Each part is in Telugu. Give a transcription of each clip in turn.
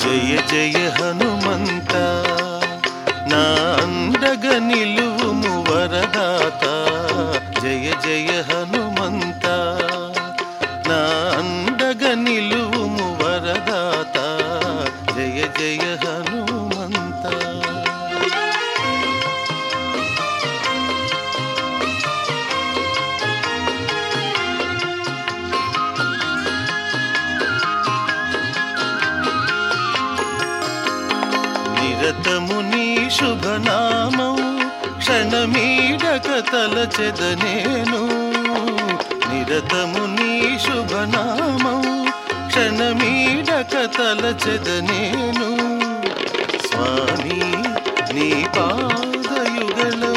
జయ జయ హనుమంత నా అండగ నిలువుము వరదాత జయ జయ హనుమంత నా అండగ నిలువుము వరదాత జయ జయ హనుమంత నిరతము నీ శుభనామం క్షణమీడక తలచెద నేను నిరతము నీ శుభనామం క్షణమీడక తలచెద నేను స్వామి నీ పాదయుగళం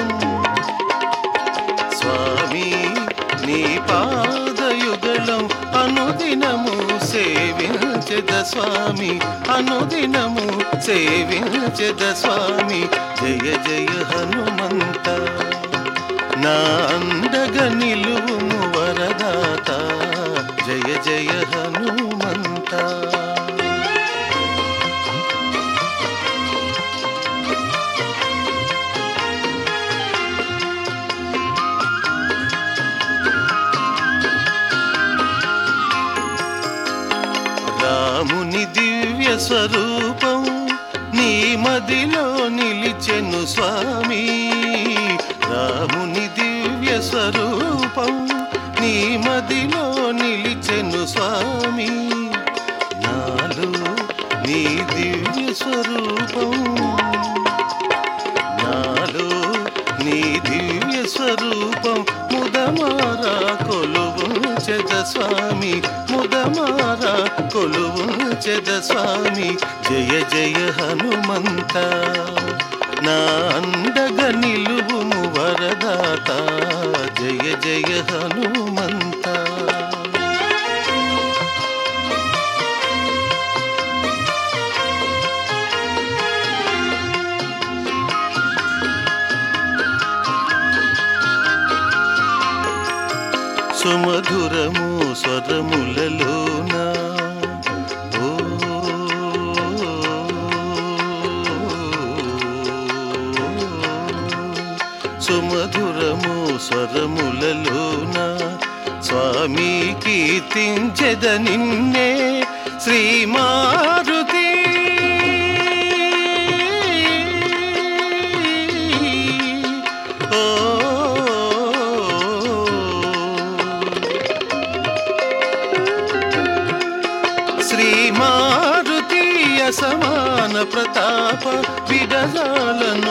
స్వామి నీ పాదయుగళం అనుదినము సేవించద స్వామి అనుదినము సేవించద స్వామి జయ జయ హనుమంత నా అండగ నిలువుము వరదాత జయ జయ హనుమంత రాముని దివ్య స్వరూపం నీ మదిలో నిలిచెను స్వామి రాముని దివ్య స్వరూపం నీ మదిలో నిలిచెను స్వామి నాలో నీ దివ్య స్వరూపం నాలో నీ దివ్య స్వరూపం ముదమారా కొలువు చెద స్వామి ముదమారా కొలువు చెద స్వామి జయ జయ హనుమంత నా అండగ నిలువుము వరదాత జయ జయ హనుమంత సుమధురము స్వరములలోన ఓ సుమధురము స్వరములలోన స్వామి కీర్తించెద నిన్నే శ్రీ మారుతి శ్రీ మారుతీయ సమాన ప్రతాప విడజాలను